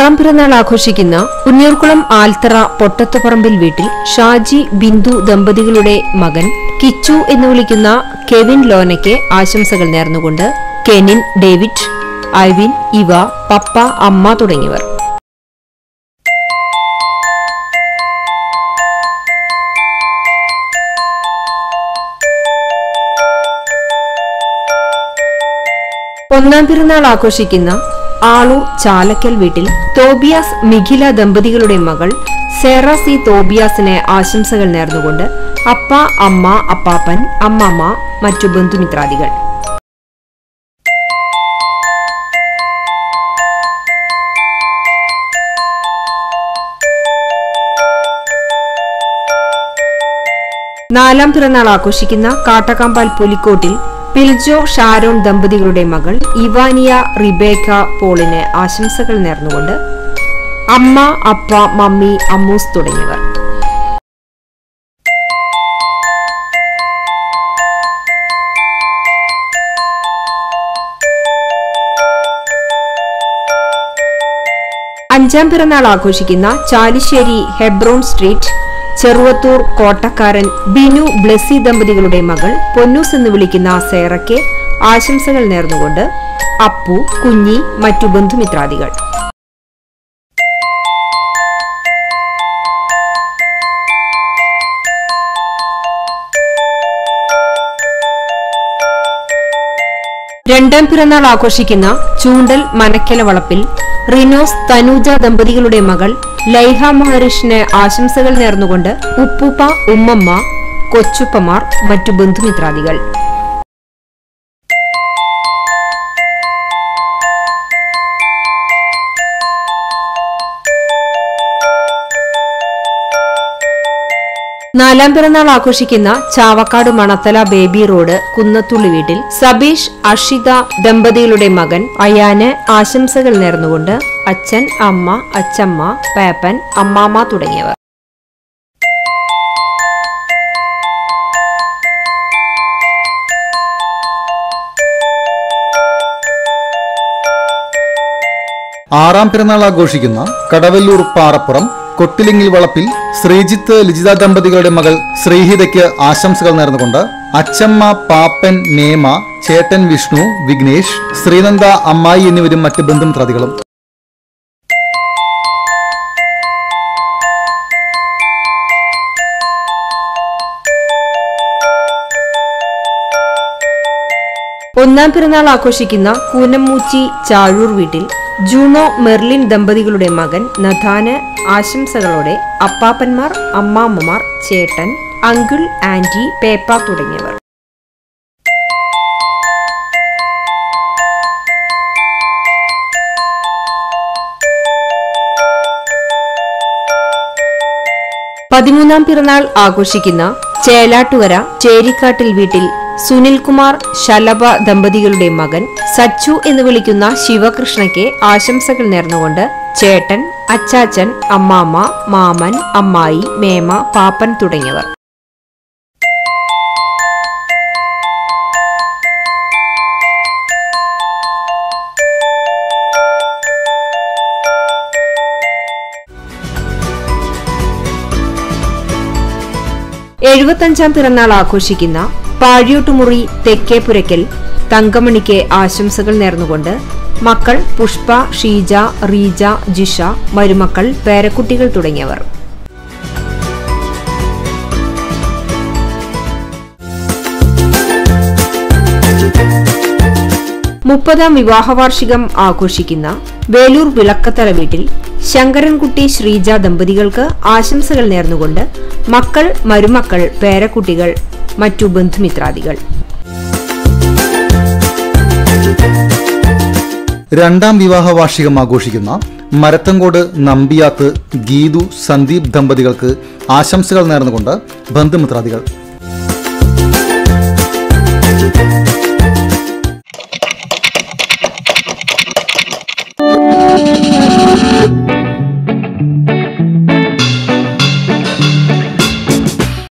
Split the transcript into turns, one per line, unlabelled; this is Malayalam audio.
ആറാം പിറന്നാൾ ആഘോഷിക്കുന്ന പുന്നൂർക്കുളം ആൽത്തറ പൊട്ടത്തുപറമ്പിൽ വീട്ടിൽ ഷാജി ബിന്ദു ദമ്പതികളുടെ മകൻ കിച്ചു എന്ന് വിളിക്കുന്ന കെവിൻ ലോനയ്ക്ക് ആശംസകൾ നേർന്നുകൊണ്ട് കെനിൻ ഡേവിഡ് ഐവിൻ ഇവ പപ്പ അമ്മ തുടങ്ങിയവർ ഒന്നാം പിറന്നാൾ ആഘോഷിക്കുന്ന ആളൂർ ചാലക്കൽ വീട്ടിൽ തോബിയാസ് മിഖില ദമ്പതികളുടെ മകൾ സേറ സി തോബിയാസിന് ആശംസകൾ നേർന്നുകൊണ്ട് അപ്പ അമ്മ അപ്പാപ്പൻ അമ്മമ്മ മറ്റു ബന്ധുമിത്രാദികൾ നാലാം പിറന്നാൾ ആഘോഷിക്കുന്ന കാട്ടക്കാമ്പാൽ പുലിക്കോട്ടിൽ പിൽജോ ഷാരോൺ ദമ്പതികളുടെ മകൾ ഇവാനിയ റിബേക്ക പോളിന് ആശംസകൾ നേർന്നുകൊണ്ട് അമ്മ അപ്പ മമ്മി അമ്മൂസ് തുടങ്ങിയവർ അഞ്ചാം പിറന്നാൾ ആഘോഷിക്കുന്ന ചാലിശ്ശേരി ഹെബ്രോൺ സ്ട്രീറ്റ് ചെറുവത്തൂർ കോട്ടക്കാരൻ ബിനു ബ്ലെസി ദമ്പതികളുടെ മകൾ പൊന്നൂസ് എന്ന് വിളിക്കുന്ന സേറയ്ക്ക് ആശംസകൾ നേർന്നുകൊണ്ട് അപ്പു കുഞ്ഞി മറ്റു ബന്ധുമിത്രാദികൾ രണ്ടാം പിറന്നാൾ ആഘോഷിക്കുന്ന ചൂണ്ടൽ മനക്കല വളപ്പിൽ റിനോസ് തനൂജ ദമ്പതികളുടെ മകൾ ലൈഹ മഹറിഷിന് ആശംസകൾ നേർന്നുകൊണ്ട് ഉപ്പുപ്പ ഉമ്മമ്മ കൊച്ചുപ്പമാർ മറ്റു ബന്ധുമിത്രാദികൾ നാലാം പിറന്നാൾ ആഘോഷിക്കുന്ന ചാവക്കാട് മണത്തല ബേബി റോഡ് കുന്നത്തുള്ളി വീട്ടിൽ സബീഷ് അഷിത ദമ്പതികളുടെ മകൻ അയാന് ആശംസകൾ നേർന്നുകൊണ്ട് അച്ഛൻ അമ്മ അച്ചമ്മ പേപ്പൻ അമ്മാമ്മ തുടങ്ങിയവർ
ആറാം പിറന്നാൾ ആഘോഷിക്കുന്ന കടവല്ലൂർ പാറപ്പുറം കൊട്ടിലിങ്ങിൽ വളപ്പിൽ ശ്രീജിത്ത് ലിജിത ദമ്പതികളുടെ മകൾ ശ്രീഹിതയ്ക്ക് ആശംസകൾ നേർന്നുകൊണ്ട് അച്ചമ്മ പാപ്പൻ നേമ ചേട്ടൻ വിഷ്ണു വിഘ്നേഷ് ശ്രീനന്ദ അമ്മായി എന്നിവരും മറ്റ് ബന്ധുമിത്രാദികളും
ഒന്നാം പിറന്നാൾ ആഘോഷിക്കുന്ന കൂനമ്മൂച്ചി ചാഴൂർ വീട്ടിൽ ജൂണോ മെർലിൻ ദമ്പതികളുടെ മകൻ നഥാന് ആശംസകളോടെ അപ്പാപ്പന്മാർ അമ്മാമ്മമാർ ചേട്ടൻ അങ്കിൾ ആന്റി പേപ്പ തുടങ്ങിയവർ പതിമൂന്നാം പിറന്നാൾ ആഘോഷിക്കുന്ന ചേലാട്ടുകര ചേരിക്കാട്ടിൽ വീട്ടിൽ സുനിൽകുമാർ ശലഭ ദമ്പതികളുടെ മകൻ സച്ചു എന്ന് വിളിക്കുന്ന ശിവകൃഷ്ണയ്ക്ക് ആശംസകൾ നേർന്നുകൊണ്ട് ചേട്ടൻ അച്ചാച്ചൻ അമ്മാമ്മ മാമൻ അമ്മായി മേമ പാപ്പൻ തുടങ്ങിയവർ എഴുപത്തഞ്ചാം പിറന്നാൾ ആഘോഷിക്കുന്ന പാഴിയോട്ടുമുറി തെക്കേപുരയ്ക്കൽ തങ്കമണിക്ക് ആശംസകൾ നേർന്നുകൊണ്ട് മക്കൾ പുഷ്പ ഷീജ റീജ ജിഷ മരുമക്കൾ പേരക്കുട്ടികൾ തുടങ്ങിയവർ മുപ്പതാം വിവാഹവാർഷികം ആഘോഷിക്കുന്ന വേലൂർ വിളക്കത്തറ വീട്ടിൽ ശങ്കരൻകുട്ടി ശ്രീജ ദമ്പതികൾക്ക് ആശംസകൾ നേർന്നുകൊണ്ട് മക്കൾ മരുമക്കൾ പേരക്കുട്ടികൾ മറ്റു ബന്ധുമിത്രാദികൾ
രണ്ടാം വിവാഹ വാർഷികം ആഘോഷിക്കുന്ന മരത്തങ്കോട് നമ്പിയാത്ത് ഗീതു സന്ദീപ് ദമ്പതികൾക്ക് ആശംസകൾ നേർന്നുകൊണ്ട് ബന്ധുമിത്രാദികൾ